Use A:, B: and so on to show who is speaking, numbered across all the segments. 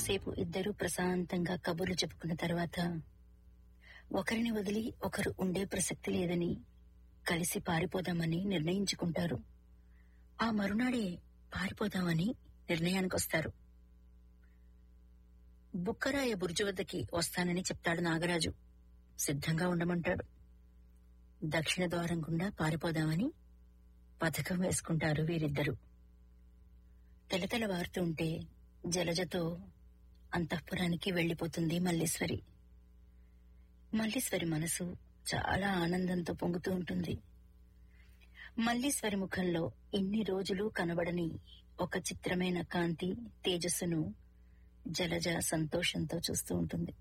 A: కాసేపు ఇద్దరూ ప్రశాంతంగా కబుర్లు చెప్పుకున్న తర్వాత ఒకరిని వదిలి ఒకరు ఉండే ప్రసక్తి లేదని కలిసి పారిపోదామని నిర్ణయించుకుంటారు ఆ మరునాడే పారిపోదామని నిర్ణయానికొస్తారు బుక్కరాయ బుర్జు వద్దకి వస్తానని చెప్తాడు నాగరాజు సిద్ధంగా ఉండమంటాడు దక్షిణ ద్వారం గుండా పారిపోదామని పథకం వేసుకుంటారు వీరిద్దరూ తెలతెలవారుతూ ఉంటే జలజతో అంతఃపురానికి వెళ్లిపోతుంది మల్లీశ్వరి మల్లీశ్వరి మనసు చాలా ఆనందంతో పొంగుతూ ఉంటుంది మల్లీశ్వరి ముఖంలో ఇన్ని రోజులు కనబడని ఒక చిత్రమైన కాంతి తేజస్సును జలజ సంతోషంతో చూస్తూ ఉంటుంది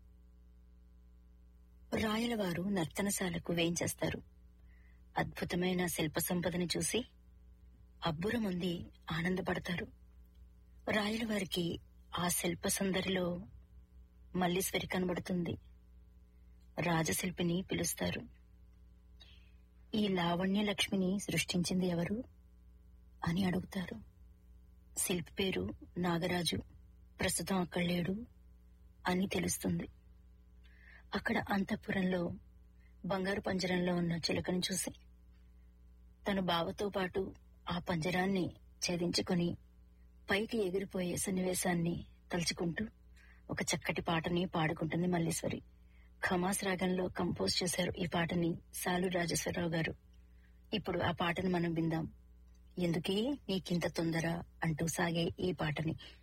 A: రాయలవారు నర్తనశాలకు వేయించేస్తారు అద్భుతమైన శిల్ప సంపదని చూసి అబ్బురముంది ఆనందపడతారు రాయలవారికి ఆ శిల్ప సందరిలో మల్లీశ్వరి కనబడుతుంది రాజశిల్పిని పిలుస్తారు ఈ లావణ్య లక్ష్మిని సృష్టించింది ఎవరు అని అడుగుతారు శిల్పి పేరు నాగరాజు ప్రస్తుతం అక్కడ లేడు అని తెలుస్తుంది అక్కడ అంతఃపురంలో బంగారు పంజరంలో ఉన్న చిలకను చూసి తన బావతో పాటు ఆ పంజరాన్ని ఛేదించుకుని పైకి ఎగిరిపోయే సన్నివేశాన్ని తలుచుకుంటూ ఒక చక్కటి పాటని పాడుకుంటుంది మల్లీశ్వరి ఖమాస్ రాగంలో కంపోజ్ చేశారు ఈ పాటని సాలు రాజేశ్వరరావు గారు ఇప్పుడు ఆ పాటను మనం విందాం ఎందుకే నీకింత తొందర అంటూ సాగే ఈ పాటని